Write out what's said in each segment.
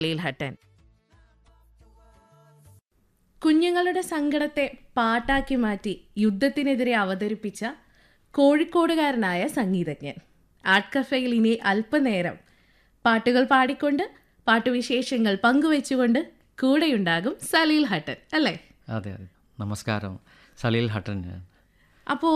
ലീൽ Hutton കുഞ്ഞുങ്ങളുടെ സങ്കടത്തെ പാട്ടാക്കി മാറ്റി യുദ്ധത്തിനെതിരെ അവതരിപ്പിച്ച കോഴിക്കോടുകാരനായ സംഗീതജ്ഞൻ ആർട്ട് കഫേയിൽ ഇനി അല്പനേരം പാട്ടുകൾ പാടിക്കൊണ്ട് പാട്ടുവിശേഷങ്ങൾ പങ്കുവെച്ചുകൊണ്ട് കൂടെയുണ്ടാകും സലീൽ ഹട്ടൻ അല്ലേ അതെ അതെ നമസ്കാരം സലീൽ ഹട്ടൻ ഞാൻ അപ്പോൾ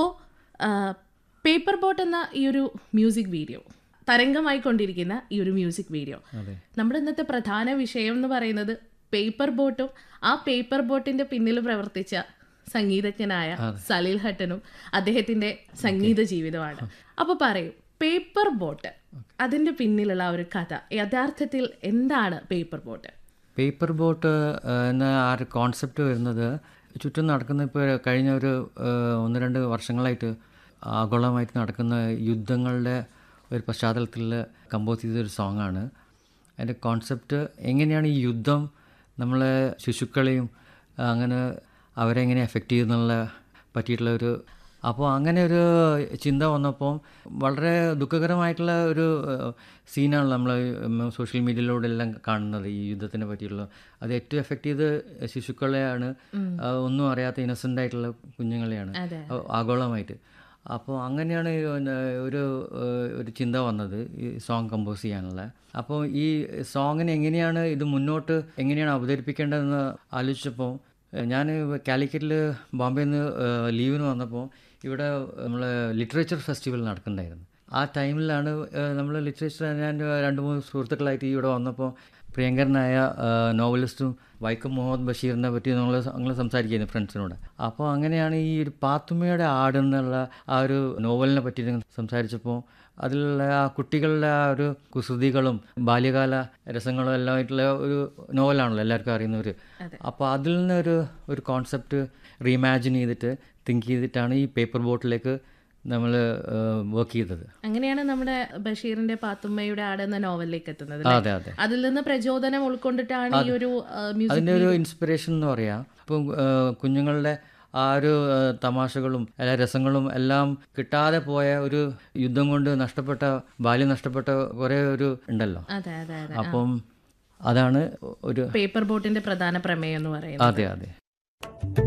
പേപ്പർ ബോട്ട് എന്ന ഈ ഒരു മ്യൂസിക് വീഡിയോ തരംഗമായി കൊണ്ടിരിക്കുന്ന ഈ ഒരു മ്യൂസിക് വീഡിയോ അതെ നമ്മുടെ ഇന്നത്തെ പ്രധാന വിഷയം എന്ന് പറയുന്നത് പേപ്പർ ബോട്ടും ആ പേപ്പർ ബോട്ടിന്റെ പിന്നിൽ പ്രവർത്തിച്ച സംഗീതജ്ഞനായ സലീൽ ഹട്ടനും അദ്ദേഹത്തിന്റെ സംഗീത ജീവിതമാണ് അപ്പൊ പറയൂ പേപ്പർ ബോട്ട് അതിന്റെ പിന്നിലുള്ള ആ ഒരു കഥ യഥാർത്ഥത്തിൽ എന്താണ് പേപ്പർ ബോട്ട് പേപ്പർ ബോട്ട് എന്ന ആ ഒരു കോൺസെപ്റ്റ് വരുന്നത് ചുറ്റും നടക്കുന്ന ഇപ്പോൾ കഴിഞ്ഞ ഒരു ഏഹ്, ഒന്ന് രണ്ട് വർഷങ്ങളായിട്ട് ആഗോളമായിട്ട് നടക്കുന്ന യുദ്ധങ്ങളുടെ ഒരു പശ്ചാത്തലത്തിൽ കമ്പോസ് ചെയ്തൊരു സോങ്ങാണ് അതിൻ്റെ കോൺസെപ്റ്റ് എങ്ങനെയാണ് ഈ യുദ്ധം നമ്മളെ ശിശുക്കളെയും അങ്ങനെ അവരെ എങ്ങനെ എഫക്റ്റ് ചെയ്യുന്നുള്ള പറ്റിയിട്ടുള്ള ഒരു അപ്പോൾ അങ്ങനെ ഒരു ചിന്ത വന്നപ്പോൾ വളരെ ദുഃഖകരമായിട്ടുള്ള ഒരു സീനാണ് നമ്മൾ സോഷ്യൽ മീഡിയയിലൂടെ എല്ലാം കാണുന്നത് ഈ യുദ്ധത്തിനെ പറ്റിയുള്ള അത് ഏറ്റവും എഫക്റ്റ് ചെയ്ത് ശിശുക്കളെയാണ് ആ, ഒന്നും അറിയാത്ത ഇന്നസെൻ്റ് ആയിട്ടുള്ള കുഞ്ഞുങ്ങളെയാണ് അതെ. ആ, ആഗോളമായിട്ട് അപ്പോൾ അങ്ങനെയാണ് ഈ ഒന്ന് ഒരു ഏഹ്, ഒരു ചിന്ത വന്നത് ഈ സോങ് കമ്പോസ് ചെയ്യാനുള്ള അപ്പോൾ ഈ സോങ്ങിനെ എങ്ങനെയാണ് ഇത് മുന്നോട്ട് എങ്ങനെയാണ് അവതരിപ്പിക്കേണ്ടതെന്ന് ആലോചിച്ചപ്പോൾ ഞാൻ കാലിക്കറ്റിൽ ബോംബെയിൽ നിന്ന് ലീവിന് വന്നപ്പോൾ ഇവിടെ നമ്മൾ ലിറ്ററേച്ചർ ഫെസ്റ്റിവൽ നടക്കുന്നുണ്ടായിരുന്നു ആ ടൈമിലാണ് നമ്മൾ ലിറ്ററേച്ചർ ഞാൻ രണ്ട് മൂന്ന് സുഹൃത്തുക്കളായിട്ട് ഇവിടെ വന്നപ്പോൾ പ്രിയങ്കരനായ ആ, നോവലിസ്റ്റും വൈക്കം മുഹമ്മദ് ബഷീറിനെ പറ്റി നമ്മൾ ഞങ്ങൾ സംസാരിക്കുന്നു ഫ്രണ്ട്സിനോട് അപ്പോൾ അങ്ങനെയാണ് ഈ ഒരു പാത്തുമ്മയുടെ ആട് എന്നുള്ള ആ ഒരു നോവലിനെ പറ്റി സംസാരിച്ചപ്പോൾ അതിലുള്ള ആ കുട്ടികളുടെ ആ ഒരു കുസൃതികളും ബാല്യകാല രസങ്ങളും എല്ലാം ആയിട്ടുള്ള ഒരു നോവലാണല്ലോ എല്ലാവർക്കും അറിയുന്ന ഒരു അപ്പോൾ അതിൽ നിന്നൊരു ഒരു കോൺസെപ്റ്റ് റീഇമാജിൻ ചെയ്തിട്ട് തിങ്ക് ചെയ്തിട്ടാണ് ഈ പേപ്പർ ബോട്ടിലേക്ക് നമ്മൾ വർക്ക് ചെയ്തത് അങ്ങനെയാണ് നമ്മുടെ ബഷീറിന്റെ പാത്തുമ്മയുടെ ആട് എന്ന നോവലിലേക്ക് എത്തുന്നത് ആ, അല്ലേ? അതെ അതെ അതിൽ നിന്ന് പ്രചോദനം ഉൾക്കൊണ്ടിട്ടാണ് ഈ ഒരു മ്യൂസിക് അതിൻ്റെ ഒരു ഇൻസ്പിറേഷൻ എന്ന് പറയാം ഇപ്പം ആ, കുഞ്ഞുങ്ങളുടെ ആ ഒരു ആ, തമാശകളും എല്ലാ രസങ്ങളും എല്ലാം കിട്ടാതെ പോയ ഒരു യുദ്ധം കൊണ്ട് നഷ്ടപ്പെട്ട ബാല്യം നഷ്ടപ്പെട്ട കുറേ ഒരു ഉണ്ടല്ലോ അതെ അതെ അതെ അപ്പം അതാണ് ഒരു പേപ്പർ ബോട്ടിന്റെ പ്രധാന പ്രമേയം എന്ന് പറയുന്നത് അതെ അതെ